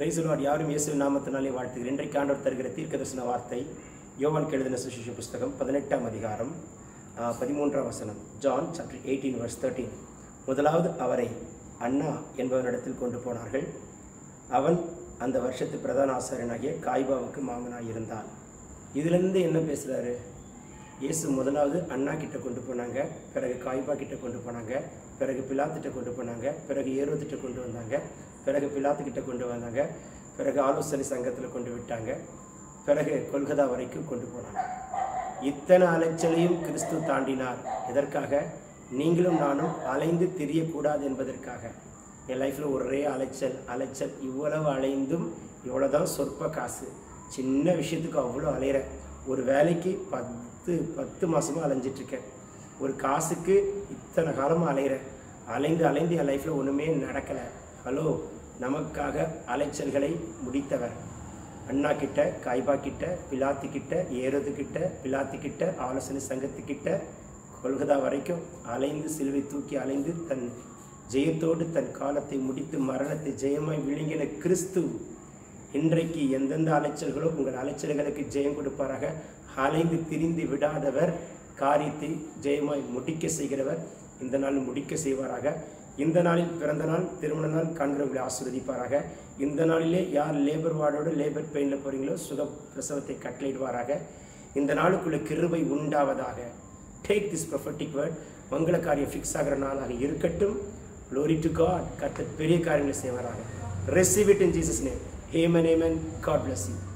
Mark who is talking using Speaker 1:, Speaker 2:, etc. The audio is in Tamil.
Speaker 1: பிரைஸ் லார்ட் யாரும் இயேசு நாமத்தினாலே வாழ்த்துகிறேன் இன்றைக்கு ஆண்டவர் தருகிற தீர்க்கதரிசன வார்த்தை யோவான் எழுதின சுவிசேஷ புஸ்தகம் பதினெட்டாம் அதிகாரம் ஆஹ், பதிமூன்றாம் வசனம் John chapter eighteen verse thirteen முதலாவது அவரை அண்ணா என்பவனிடத்தில் கொண்டு போனார்கள் அவன் அந்த வருஷத்து பிரதான ஆசாரியனாகிய காய்பாவுக்கு மாமனாக இருந்தான் இதிலிருந்து என்ன பேசுகிறாரு இயேசு முதலாவது அண்ணா கிட்ட கொண்டு போனாங்க பிறகு காய்பா கிட்ட கொண்டு போனாங்க பிறகு பிலாத்துட்ட கொண்டு போனாங்க பிறகு ஏரோதிட்ட கொண்டு வந்தாங்க பிறகு பிலாத்து கிட்ட கொண்டு வந்தாங்க பிறகு ஆலோசனை சங்கத்தில் கொண்டு விட்டாங்க பிறகு கொல்கத்தா வரைக்கும் கொண்டு போனாங்க இத்தனை அலைச்சலையும் கிறிஸ்து தாண்டினார் எதற்காக நீங்களும் நானும் அலைந்து திரியக்கூடாது என்பதற்காக என் லைஃப்பில் ஒரே அலைச்சல் அலைச்சல் இவ்வளவு அலைந்தும் இவ்வளோதான் சொற்ப காசு சின்ன விஷயத்துக்கு அவ்வளோ அலையிறேன் ஒரு வேலைக்கு பத்து பத்து மாதமாக அலைஞ்சிட்ருக்கேன் ஒரு காசுக்கு இத்தனை காலமாக அலையிறேன் அலைந்து அலைந்து என் லைஃப்பில் ஒன்றுமே நடக்கலை ஹலோ நமக்காக அலைச்சல்களை முடித்தவர் அண்ணா கிட்ட காய்பா கிட்ட பிலாத்து கிட்ட ஏறது கிட்ட பிலாத்து கிட்ட ஆலோசனை சங்கத்துக்கிட்ட கொல்கத்தா வரைக்கும் அலைந்து சிலுவை தூக்கி அலைந்து தன் ஜெயத்தோடு தன் காலத்தை முடித்து மரணத்தை ஜெயமாய் விழுங்கின கிறிஸ்து இன்றைக்கு எந்தெந்த அலைச்சல்களோ உங்கள் அலைச்சல்களுக்கு ஜெயம் கொடுப்பாராக அலைந்து திரிந்து விடாதவர் காரியத்தை ஜெயமாய் முடிக்க செய்கிறவர் இந்த நாள் முடிக்க செய்வாராக இந்த நாளில் பிறந்த நாள் திருமண நாள் காண்கிறவர்களை ஆசீர்வதிப்பாராக இந்த நாளிலே யார் லேபர் வார்டோடு லேபர் பெயினில் போகிறீங்களோ சுக பிரசவத்தை கட்டளையிடுவாராக இந்த நாளுக்குள்ள கிருபை உண்டாவதாக டேக் திஸ் ப்ரொஃபட்டிக் வேர்ட் மங்கள காரியம் ஃபிக்ஸ் ஆகிற நாளாக இருக்கட்டும் க்ளோரி டு காட் கர்த்தர் பெரிய காரியங்களை செய்வாராக receive it in Jesus name amen amen God bless you